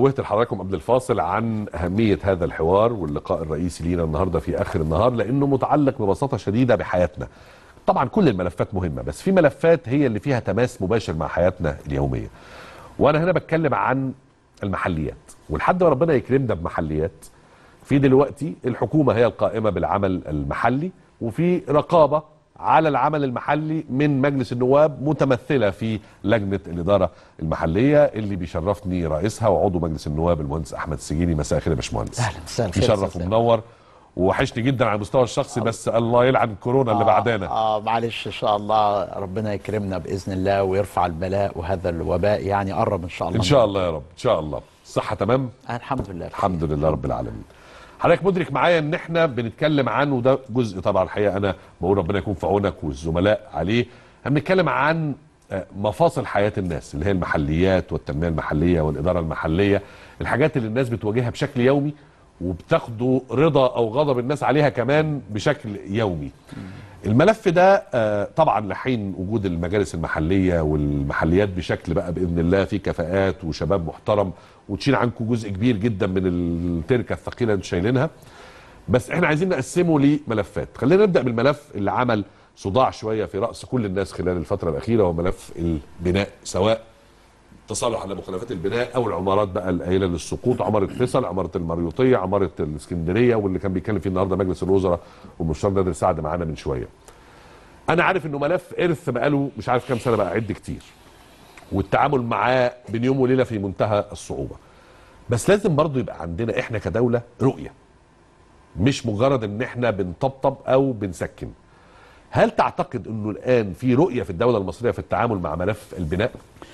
نوهت لحضراتكم قبل الفاصل عن أهمية هذا الحوار واللقاء الرئيسي لينا النهاردة في آخر النهار لأنه متعلق ببساطة شديدة بحياتنا طبعا كل الملفات مهمة بس في ملفات هي اللي فيها تماس مباشر مع حياتنا اليومية وأنا هنا بتكلم عن المحليات ولحد ما ربنا يكرمنا بمحليات في دلوقتي الحكومة هي القائمة بالعمل المحلي وفي رقابة على العمل المحلي من مجلس النواب متمثلة في لجنة الإدارة المحلية اللي بيشرفني رئيسها وعضو مجلس النواب المهندس أحمد السجيني مساء الخير يا باشمهندس أهلا، مساء الخير مشرف أستاذ ومنور ووحشني جدا على المستوى الشخصي بس الله يلعن كورونا اللي بعدنا اه معلش ان شاء الله ربنا يكرمنا باذن الله ويرفع البلاء وهذا الوباء يعني قرب ان شاء الله ان شاء الله يا رب ان شاء الله الصحه تمام آه الحمد لله الحمد لله رب العالمين حضرتك مدرك معايا ان احنا بنتكلم عن وده جزء طبعا الحقيقه انا بقول ربنا يكون في عونك والزملاء عليه هنتكلم عن آه، مفاصل حياه الناس اللي هي المحليات والتنميه المحليه والاداره المحليه الحاجات اللي الناس بتواجهها بشكل يومي وبتاخدوا رضا او غضب الناس عليها كمان بشكل يومي الملف ده آه، طبعا لحين وجود المجالس المحليه والمحليات بشكل بقى باذن الله في كفاءات وشباب محترم وتشيل عنكم جزء كبير جدا من التركه الثقيله اللي انتوا شايلينها بس احنا عايزين نقسمه لملفات خلينا نبدا بالملف اللي عمل صداع شويه في راس كل الناس خلال الفتره الاخيره هو ملف البناء سواء تصالح على مخالفات البناء او العمارات بقى القايله للسقوط عماره فيصل عماره المريوطيه عماره الاسكندريه واللي كان بيتكلم فيه النهارده مجلس الوزراء والمستشار نادر سعد معانا من شويه انا عارف انه ملف ارث بقاله مش عارف كام سنه بقى عد كتير والتعامل معاه بين يوم وليله في منتهى الصعوبه بس لازم برضو يبقى عندنا احنا كدوله رؤيه مش مجرد ان احنا بنطبطب او بنسكن هل تعتقد انه الان في رؤيه في الدوله المصريه في التعامل مع ملف البناء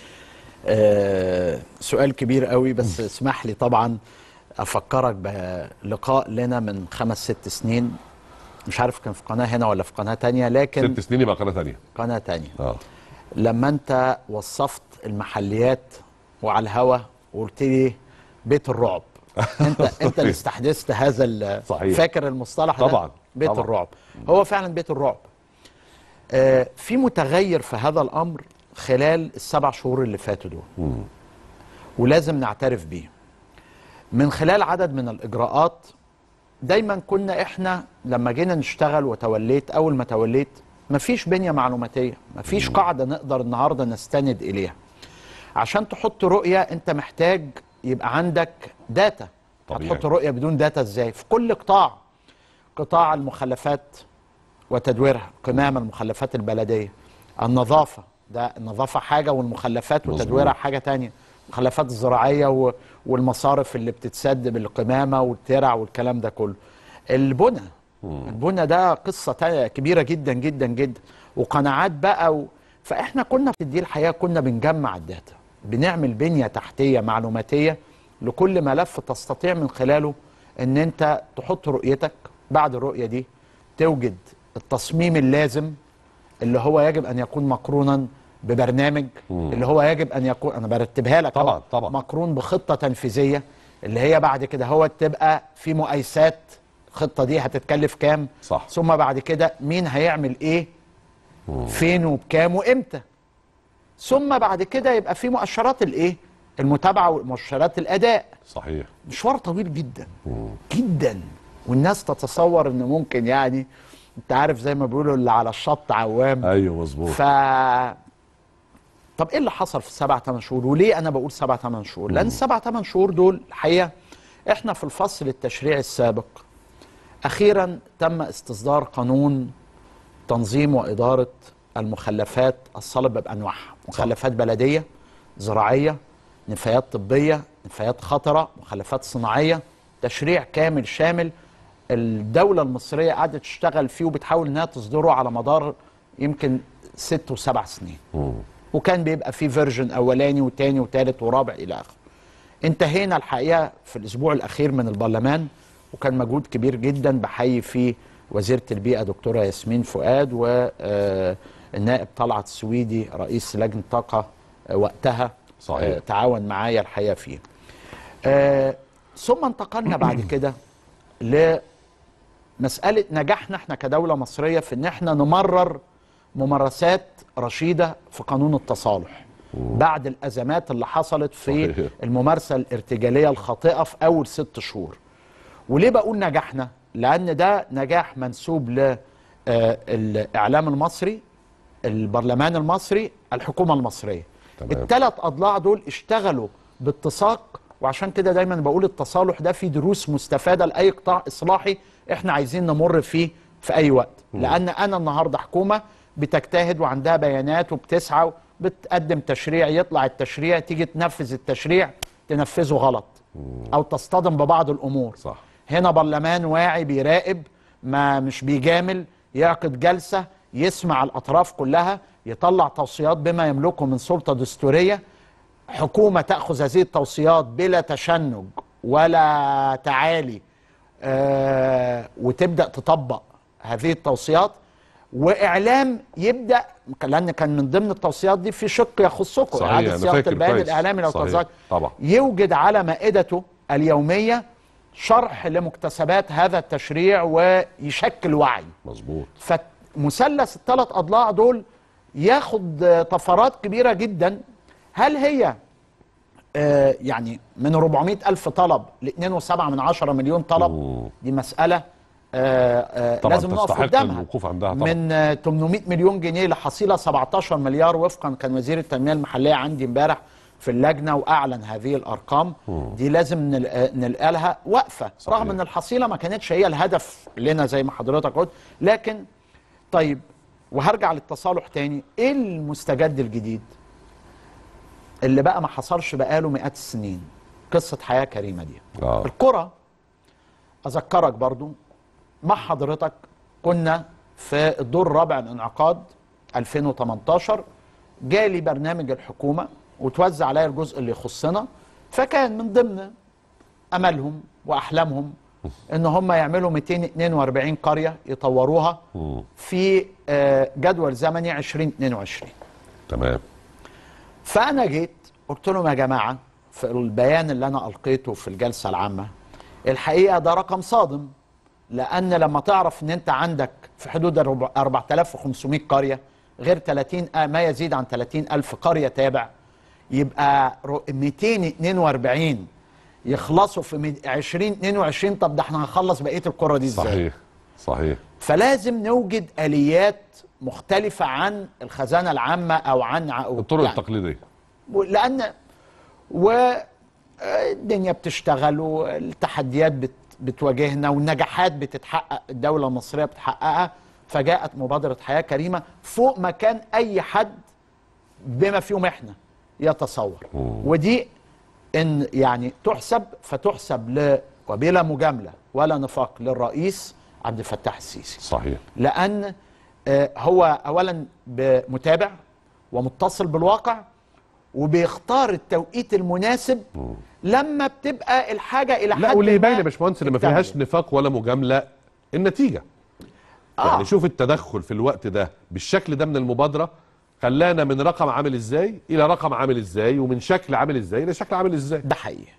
آه سؤال كبير قوي بس اسمح لي طبعا افكرك بلقاء لنا من خمس ست سنين مش عارف كان في قناه هنا ولا في قناه تانية لكن ست سنين يبقى قناه ثانيه قناه تانية اه لما انت وصفت المحليات وعلى الهوا وقلت لي بيت الرعب انت انت اللي استحدثت هذا ال- صحيح. فاكر المصطلح ده طبعاً، بيت طبعاً. الرعب هو فعلا بيت الرعب آه في متغير في هذا الامر خلال السبع شهور اللي فاتوا دول ولازم نعترف بيه من خلال عدد من الاجراءات دايما كنا احنا لما جينا نشتغل وتوليت اول ما توليت مفيش بنيه معلوماتيه مفيش قاعده نقدر النهارده نستند اليها عشان تحط رؤيه انت محتاج يبقى عندك داتا طبيعي. هتحط رؤيه بدون داتا ازاي في كل قطاع قطاع المخلفات وتدويرها قمامة المخلفات البلدية النظافة ده النظافة حاجة والمخلفات مظبوط. وتدويرها حاجة تانية المخلفات الزراعية و- والمصارف اللي بتتسد بالقمامة والترع والكلام ده كله البنى البنى ده قصة تا- كبيرة جدا جدا جدا وقناعات بقى و... فاحنا كنا في دي الحقيقة كنا بنجمع الداتا بنعمل بنية تحتية معلوماتية لكل ملف تستطيع من خلاله ان انت تحط رؤيتك بعد الرؤية دي توجد التصميم اللازم اللي هو يجب ان يكون مقرونا ببرنامج اللي هو يجب ان يكون انا برتبها لك أهو. طبعاً، طبعاً. مقرون بخطه تنفيذيه اللي هي بعد كده هو تبقى في مقايسات الخطه دي هتتكلف كام صح. ثم بعد كده مين هيعمل ايه فين وبكام وامتى ثم بعد كده يبقى في مؤشرات الايه المتابعه ومؤشرات الاداء صحيح مشوار طويل جدا جدا والناس تتصور ان ممكن يعني انت عارف زي ما بيقولوا اللي على الشط عوام ايوه مظبوط ف طب ايه اللي حصل في السبع ثمان شهور وليه انا بقول سبع ثمان شهور لان السبع ثمان شهور دول الحقيقه احنا في الفصل التشريعي السابق اخيرا تم استصدار قانون تنظيم واداره المخلفات الصلبه بانواعها مخلفات بلديه زراعيه نفايات طبيه نفايات خطره مخلفات صناعيه تشريع كامل شامل الدوله المصريه قعدت تشتغل فيه وبتحاول انها تصدره على مدار يمكن ست وسبع سنين وكان بيبقى فيه فيرجن اولاني وتاني وتالت ورابع الى اخره انتهينا الحقيقه في الاسبوع الاخير من البرلمان وكان مجهود كبير جدا بحيي فيه وزيره البيئه دكتوره ياسمين فؤاد والنائب طلعت السويدي رئيس لجنه طاقه آه، وقتها صحيح. آه، تعاون معايا الحقيقه فيه آه، ثم انتقلنا بعد كده لمساله نجاحنا احنا كدوله مصريه في ان احنا نمرر ممارسات رشيده في قانون التصالح بعد الازمات اللي حصلت في صحيح. الممارسه الارتجاليه الخاطئه في اول ست شهور وليه بقول نجحنا لان ده نجاح منسوب للاعلام المصري البرلمان المصري الحكومه المصريه تمام. الثلاث اضلاع دول اشتغلوا باتساق وعشان كده دايما بقول التصالح ده فيه دروس مستفاده لاي قطاع اصلاحي احنا عايزين نمر فيه في اي وقت لان انا النهارده حكومه بتجتهد وعندها بيانات وبتسعى وبتقدم تشريع يطلع التشريع تيجي تنفذ التشريع تنفذه غلط او تصطدم ببعض الامور صح هنا برلمان واعي بيراقب ما مش بيجامل يعقد جلسة يسمع الأطراف كلها يطلع توصيات بما يملكه من سلطة دستورية حكومة تأخذ هذه التوصيات بلا تشنج ولا تعالي آه وتبدأ تطبق هذه التوصيات وإعلام يبدأ لأن كان من ضمن التوصيات دي في شق يخصكم صحيح، إعادة أنا صياغة فاكر البيان كويس. الإعلامي لو صحيح، تذكر طبعا. يوجد على مائدته اليومية شرح لمكتسبات هذا التشريع ويشكل وعي مظبوط فمثلث الثلاث أضلاع دول ياخد آه، طفرات كبيرة جدا هل هي آه، يعني من 400 ألف طلب ل 2.7 من 10 مليون طلب مم. دي مسألة آه، آه، طبعا لازم نقف تستحق قدامها الوقوف عندها طبعا من آه، 800 مليون جنيه لحصيله 17 مليار وفقا كان وزير التنميه المحليه عندي امبارح في اللجنه واعلن هذه الارقام دي لازم نل- آه، نلقى لها وقفه صحيح. رغم ان الحصيله ما كانتش هي الهدف لنا زي ما حضرتك قلت لكن طيب وهرجع للتصالح تاني ايه المستجد الجديد اللي بقى ما حصلش بقاله مئات السنين قصه حياه كريمه دي اه القرى اذكرك برضو مع حضرتك كنا في الدور الرابع من انعقاد 2018 جالي برنامج الحكومه وتوزع عليا الجزء اللي يخصنا فكان من ضمن املهم واحلامهم ان هم يعملوا 242 قريه يطوروها مم. في آه، جدول زمني 2022 تمام فانا جيت قلت لهم يا جماعه في البيان اللي انا القيته في الجلسه العامه الحقيقه ده رقم صادم لان لما تعرف ان انت عندك في حدود الربع- 4500 قريه غير 30 آه، ما يزيد عن 30 الف قريه تابع يبقى رو- 242 يخلصوا في مد- 2022 طب ده احنا هنخلص بقيه القرى دي ازاي صحيح صحيح فلازم نوجد اليات مختلفه عن الخزانه العامه او عن ع- الطرق يعني التقليديه لان والدنيا بتشتغل والتحديات بت بتواجهنا والنجاحات بتتحقق الدوله المصريه بتحققها فجاءت مبادره حياه كريمه فوق ما كان اي حد بما فيهم احنا يتصور ودي ان يعني تحسب فتحسب ل وبلا مجامله ولا نفاق للرئيس عبد الفتاح السيسي صحيح لان آه، هو اولا ب- متابع ومتصل بالواقع وبيختار التوقيت المناسب لما بتبقى الحاجه الى حد لا واللي يبين ما يا باشمهندس ان ما اكتملت. فيهاش نفاق ولا مجامله النتيجه آه. يعني شوف التدخل في الوقت ده بالشكل ده من المبادره خلانا من رقم عامل ازاي الى رقم عامل ازاي ومن شكل عامل ازاي الى شكل عامل ازاي ده حقيقي